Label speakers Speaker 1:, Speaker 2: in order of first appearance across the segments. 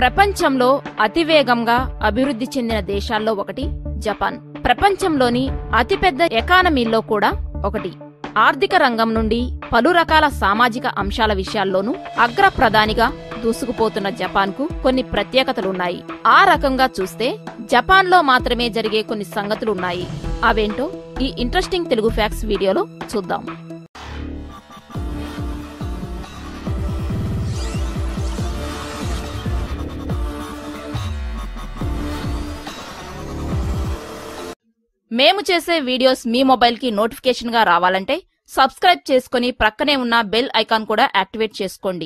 Speaker 1: ప్రపంచంలో అతివేగంగా అభివృద్ధి చెందిన దేశాల్లో ఒకటి జపాన్ ప్రపంచంలోని అతిపెద్ద ఎకానమీల్లో కూడా ఒకటి ఆర్థిక రంగం నుండి పలు రకాల సామాజిక అంశాల విషయాల్లోనూ అగ్ర ప్రధానిగా దూసుకుపోతున్న జపాన్కు కొన్ని ప్రత్యేకతలున్నాయి ఆ రకంగా చూస్తే జపాన్లో మాత్రమే జరిగే కొన్ని సంగతులున్నాయి అవేంటో ఈ ఇంట్రెస్టింగ్ తెలుగు ఫ్యాక్స్ వీడియోలో చూద్దాం మేము చేసే వీడియోస్ మీ మొబైల్ కి నోటిఫికేషన్ గా రావాలంటే సబ్స్క్రైబ్ చేసుకుని ప్రక్కనే ఉన్న బెల్ ఐకాన్ కూడా యాక్టివేట్ చేసుకోండి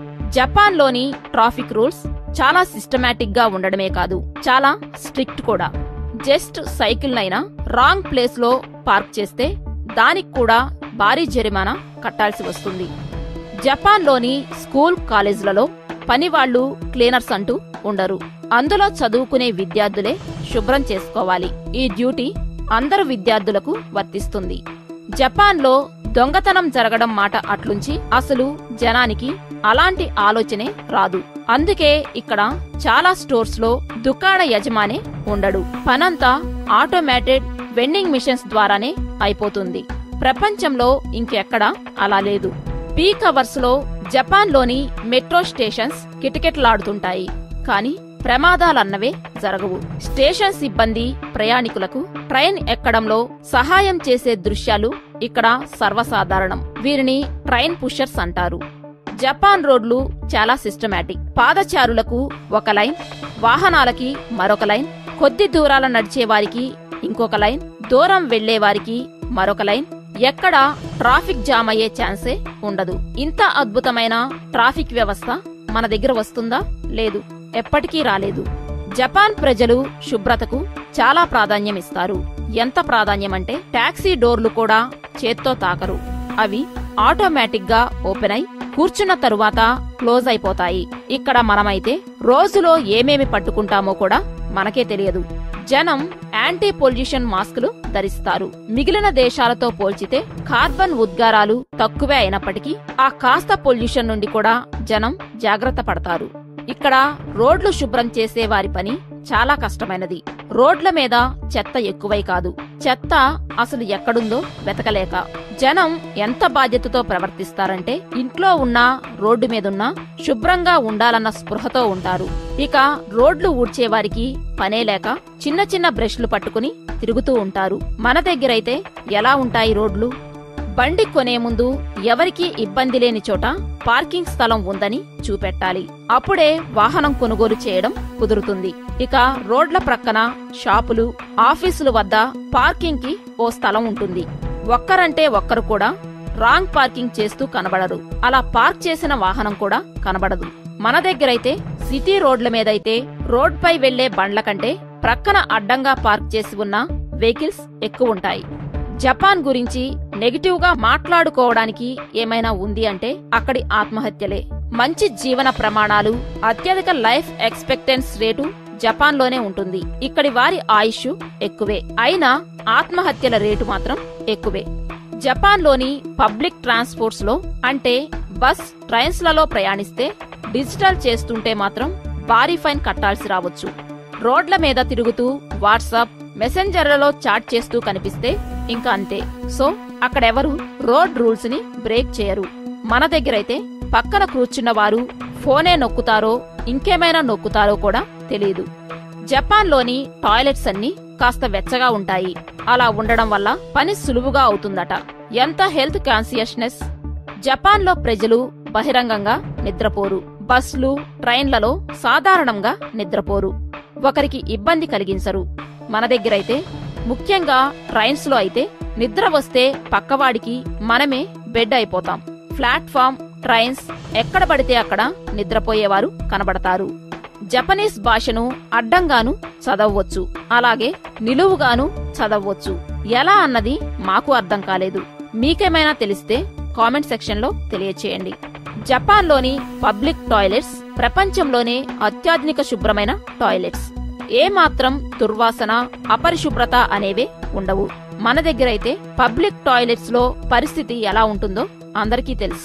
Speaker 1: జపాన్ లోని ట్రాఫిక్ రూల్స్ చాలా సిస్టమాటిక్ గా ఉండడమే కాదు చాలా స్ట్రిక్ట్ కూడా జస్ట్ సైకిల్ నైనా రాంగ్ ప్లేస్ లో పార్క్ చేస్తే దానికి కూడా భారీ జరిమానా కట్టాల్సి వస్తుంది జపాన్ లోని స్కూల్ కాలేజీలలో పనివాళ్లు క్లీనర్స్ అంటూ ఉండరు అందులో చదువుకునే విద్యార్థులే శుభ్రం చేసుకోవాలి ఈ డ్యూటీ అందరు విద్యార్థులకు వర్తిస్తుంది జపాన్లో దొంగతనం జరగడం మాట అట్లుంచి అసలు జనానికి అలాంటి ఆలోచనే రాదు అందుకే ఇక్కడ చాలా స్టోర్స్ లో దుకాణ యజమానే ఉండడు పనంతా ఆటోమేటెడ్ వెండింగ్ మిషన్స్ ద్వారానే అయిపోతుంది ప్రపంచంలో ఇంకెక్కడా అలా లేదు పీక్ అవర్స్ లో జపాన్లోని మెట్రో స్టేషన్స్ కిటకిటలాడుతుంటాయి కానీ ప్రమాదాలన్నవే జరగవు స్టేషన్ సిబ్బంది ప్రయాణికులకు ట్రైన్ ఎక్కడంలో సహాయం చేసే దృశ్యాలు ఇక్కడ సర్వసాధారణం వీరిని ట్రైన్ పుషర్స్ అంటారు జపాన్ రోడ్లు చాలా సిస్టమాటిక్ పాదచారులకు ఒక లైన్ వాహనాలకి మరొక లైన్ కొద్ది దూరాల నడిచే వారికి ఇంకొక లైన్ దూరం వెళ్లే వారికి మరొక లైన్ ఎక్కడ ట్రాఫిక్ జామ్ అయ్యే ఛాన్సే ఉండదు ఇంత అద్భుతమైన ట్రాఫిక్ వ్యవస్థ మన దగ్గర వస్తుందా లేదు ఎప్పటికీ రాలేదు జపాన్ ప్రజలు శుభ్రతకు చాలా ప్రాధాన్యం ఇస్తారు ఎంత ప్రాధాన్యం అంటే టాక్సీ డోర్లు కూడా చేత్తో తాకరు అవి ఆటోమేటిక్ గా ఓపెన్ అయి కూర్చున్న తరువాత క్లోజ్ అయిపోతాయి ఇక్కడ మనమైతే రోజులో ఏమేమి పట్టుకుంటామో కూడా మనకే తెలియదు జనం యాంటీ పొల్యూషన్ మాస్కులు ధరిస్తారు మిగిలిన దేశాలతో పోల్చితే కార్బన్ ఉద్గారాలు తక్కువే అయినప్పటికీ ఆ కాస్త పొల్యూషన్ నుండి కూడా జనం జాగ్రత్త పడతారు ఇక్కడ రోడ్లు శుభ్రం చేసే వారి పని చాలా కష్టమైనది రోడ్ల మీద చెత్త ఎక్కువై కాదు చెత్త అసలు ఎక్కడుందో వెతకలేక జనం ఎంత బాధ్యతతో ప్రవర్తిస్తారంటే ఇంట్లో ఉన్నా రోడ్డు మీదున్నా శుభ్రంగా ఉండాలన్న స్పృహతో ఉంటారు ఇక రోడ్లు ఊడ్చేవారికి పనే లేక చిన్న చిన్న బ్రష్లు పట్టుకుని తిరుగుతూ ఉంటారు మన దగ్గరైతే ఎలా ఉంటాయి రోడ్లు బండి కొనే ముందు ఎవరికీ ఇబ్బంది లేని చోట పార్కింగ్ స్థలం ఉందని చూపెట్టాలి అప్పుడే వాహనం కొనుగోలు చేయడం కుదురుతుంది ఇక రోడ్ల ప్రక్కన షాపులు ఆఫీసుల వద్ద పార్కింగ్ కి ఓ స్థలం ఉంటుంది ఒక్కరంటే ఒక్కరు కూడా రాంగ్ పార్కింగ్ చేస్తూ కనబడరు అలా పార్క్ చేసిన వాహనం కూడా కనబడదు మన దగ్గరైతే సిటీ రోడ్ల మీదైతే రోడ్పై వెళ్లే బండ్ల కంటే ప్రక్కన అడ్డంగా పార్క్ చేసి ఉన్న వెహికల్స్ ఎక్కువ ఉంటాయి జపాన్ గురించి నెగిటివ్ గా మాట్లాడుకోవడానికి ఏమైనా ఉంది అంటే అక్కడి ఆత్మహత్యలే మంచి జీవన ప్రమాణాలు అత్యధిక లైఫ్ ఎక్స్పెక్టెన్స్ రేటు జపాన్ లోనే ఉంటుంది ఇక్కడి వారి ఆయుష్ ఎక్కువే అయినా ఆత్మహత్యల రేటు మాత్రం ఎక్కువే జపాన్ లోని పబ్లిక్ ట్రాన్స్పోర్ట్స్ లో అంటే బస్ ట్రైన్స్ లలో ప్రయాణిస్తే డిజిటల్ చేస్తుంటే మాత్రం భారీ ఫైన్ కట్టాల్సి రావచ్చు రోడ్ల మీద తిరుగుతూ వాట్సాప్ మెసెంజర్లలో చాట్ చేస్తూ కనిపిస్తే ఇంకా అంతే సో అక్కడెవరు రోడ్ రూల్స్ ని బ్రేక్ చేయరు మన దగ్గరైతే పక్కన కూర్చున్న వారు ఫోనే నొక్కుతారో ఇంకేమైనా నొక్కుతారో కూడా తెలియదు జపాన్లోని టాయిలెట్స్ అన్ని కాస్త వెచ్చగా ఉంటాయి అలా ఉండడం వల్ల పని సులువుగా అవుతుందట ఎంత హెల్త్ కాన్సియస్నెస్ జపాన్లో ప్రజలు బహిరంగంగా నిద్రపోరు బస్లు ట్రైన్లలో సాధారణంగా నిద్రపోరు ఒకరికి ఇబ్బంది కలిగించరు మన దగ్గరైతే ముఖ్యంగా ట్రైన్స్ లో అయితే నిద్ర వస్తే పక్కవాడికి మనమే బెడ్ అయిపోతాం ప్లాట్ఫామ్ ట్రైన్స్ ఎక్కడ పడితే అక్కడ నిద్రపోయేవారు కనబడతారు జపనీస్ భాషను అడ్డంగాను చదవవచ్చు అలాగే నిలువుగాను చదవవచ్చు ఎలా అన్నది మాకు అర్థం కాలేదు మీకేమైనా తెలిస్తే కామెంట్ సెక్షన్లో తెలియచేయండి జపాన్లోని పబ్లిక్ టాయిలెట్స్ ప్రపంచంలోనే అత్యాధునిక శుభ్రమైన టాయిలెట్స్ ఏమాత్రం దుర్వాసన అపరిశుభ్రత అనేవే ఉండవు మన దగ్గరైతే పబ్లిక్ టాయిలెట్స్ లో పరిస్థితి ఎలా ఉంటుందో అందరికీ తెలుసు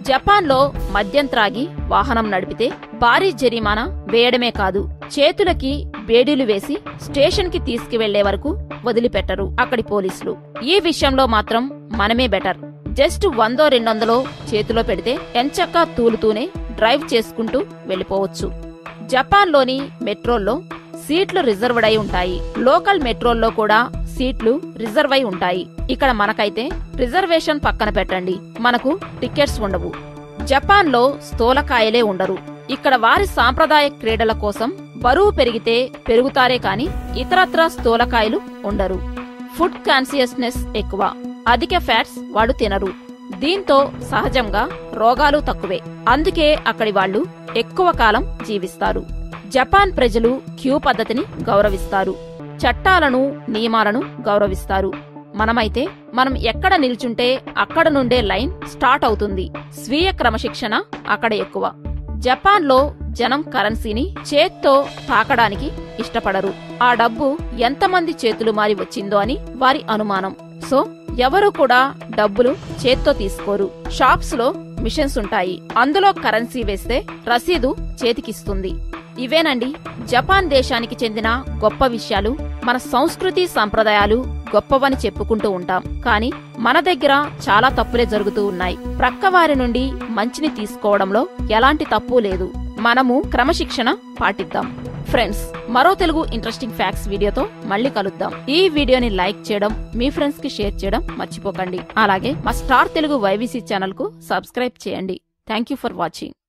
Speaker 1: జపాన్లో మద్యం త్రాగి వాహనం నడిపితే భారీ జరిమానా వేయడమే కాదు చేతులకి బేడీలు వేసి స్టేషన్ కి తీసుకువెళ్లే వరకు వదిలిపెట్టరు అక్కడి పోలీసులు ఈ విషయంలో మాత్రం మనమే బెటర్ జస్ట్ వందో రెండొందలో చేతిలో పెడితే ఎంచక్కా తూలుతూనే డ్రైవ్ చేసుకుంటూ వెళ్ళిపోవచ్చు జపాన్లోని మెట్రోల్లో సీట్లు రిజర్వ్డ్ అయి ఉంటాయి లోకల్ మెట్రోల్లో కూడా సీట్లు రిజర్వ్ అయి ఉంటాయి ఇక్కడ మనకైతే రిజర్వేషన్ పక్కన పెట్టండి మనకు టికెట్స్ ఉండవు జపాన్లో స్థూలకాయలే ఉండరు ఇక్కడ వారి సాంప్రదాయ క్రీడల కోసం బరువు పెరిగితే పెరుగుతారే కాని ఇతరత్రా స్థూలకాయలు ఉండరు ఫుడ్ కాన్సియస్నెస్ ఎక్కువ అధిక ఫ్యాట్స్ వాళ్ళు తినరు దీంతో సహజంగా రోగాలు తక్కువే అందుకే అక్కడి వాళ్ళు ఎక్కువ కాలం జీవిస్తారు జపాన్ ప్రజలు క్యూ పద్ధతిని గౌరవిస్తారు చట్టాలను నియమాలను గౌరవిస్తారు మనమైతే మనం ఎక్కడ నిల్చుంటే అక్కడ నుండే లైన్ స్టార్ట్ అవుతుంది స్వీయ క్రమశిక్షణ అక్కడ ఎక్కువ జపాన్లో జనం కరెన్సీని చేత్తో తాకడానికి ఇష్టపడరు ఆ డబ్బు ఎంతమంది చేతులు మారి వచ్చిందో అని వారి అనుమానం సో ఎవరు కూడా డబ్బులు చేత్తో తీసుకోరు షాప్స్ లో మిషన్స్ ఉంటాయి అందులో కరెన్సీ వేస్తే రసీదు చేతికిస్తుంది ఇవేనండి జపాన్ దేశానికి చెందిన గొప్ప విషయాలు మన సంస్కృతి సంప్రదాయాలు గొప్పవని చెప్పుకుంటూ ఉంటాం కానీ మన దగ్గర చాలా తప్పులే జరుగుతూ ఉన్నాయి ప్రక్కవారి నుండి మంచిని తీసుకోవడంలో ఎలాంటి తప్పు లేదు మనము క్రమశిక్షణ పాటిద్దాం ఫ్రెండ్స్ మరో తెలుగు ఇంట్రెస్టింగ్ ఫ్యాక్ట్స్ వీడియోతో మళ్ళీ కలుద్దాం ఈ వీడియోని లైక్ చేయడం మీ ఫ్రెండ్స్ కి షేర్ చేయడం మర్చిపోకండి అలాగే మా స్టార్ తెలుగు వైవీసీ ఛానల్ కు సబ్స్క్రైబ్ చేయండి థ్యాంక్ యూ ఫర్ వాచింగ్